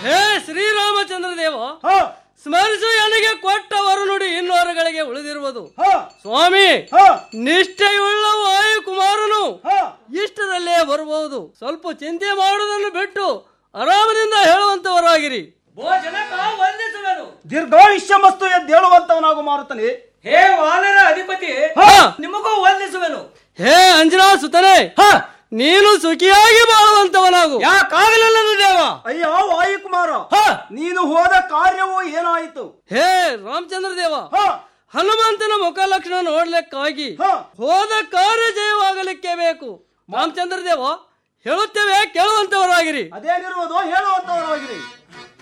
ಹೇ ಶ್ರೀರಾಮಚಂದ್ರ ದೇವ ಹ ಸ್ಮರಿಸು ನನಗೆ ಕೊಟ್ಟವರು ನುಡಿ ಇನ್ನೋರುಗಳಿಗೆ ಉಳಿದಿರುವುದು ಹ ಸ್ವಾಮಿ ಹ ನಿಷ್ಠೆಯುಳ್ಳ ವಾಯುಕುಮಾರನು ಹ ಇಷ್ಟದಲ್ಲೇ ಬರಬಹುದು ಸ್ವಲ್ಪ ಚಿಂತೆ ಮಾಡುವುದನ್ನು ಬಿಟ್ಟು ಆರಾಮದಿಂದ ಹೇಳುವಂತವರಾಗಿರಿ ಭೋಜನಕ ವಂದಿಸುವೆನು ದೀರ್ಘಾಯುಷ್ಯ ಮಸ್ತು ಎದ್ದೇಳುವಂತವನಾಗು ಮಾರುತನೆ ಹೇ ವಾನರ ಅಧಿಪತಿ ಹ ನಿಮಗೂ ವಂದಿಸುವೆನು ಹೇ ಅಂಜನಾ ಸುತನೇ ಹ ನೀನು ಸುಖಿಯಾಗಿ ಬಾಳುವಂತವನಾಗು ಯಾಕಾಗಲಿಲ್ಲದು ದೇವ ಅಯ್ಯ ವಾಯುಕುಮಾರ ಹ ನೀನು ಹೋದ ಕಾರ್ಯವು ಏನಾಯಿತು ಹೇ ರಾಮಚಂದ್ರ ದೇವ ಹ ಹನುಮಂತನ ಮುಖ ಲಕ್ಷಣ ನೋಡ್ಲಿಕ್ಕಾಗಿ ಹ ಹೋದ ಕಾರ್ಯ ಜಯವಾಗಲಿಕ್ಕೆ ಬೇಕು ರಾಮಚಂದ್ರ ದೇವ ಹೇಳುತ್ತೇವೆ ಕೇಳುವಂತವರಾಗಿರಿ ಅದೇನಿರುವುದು ಹೇಳುವಂತವರಾಗಿರಿ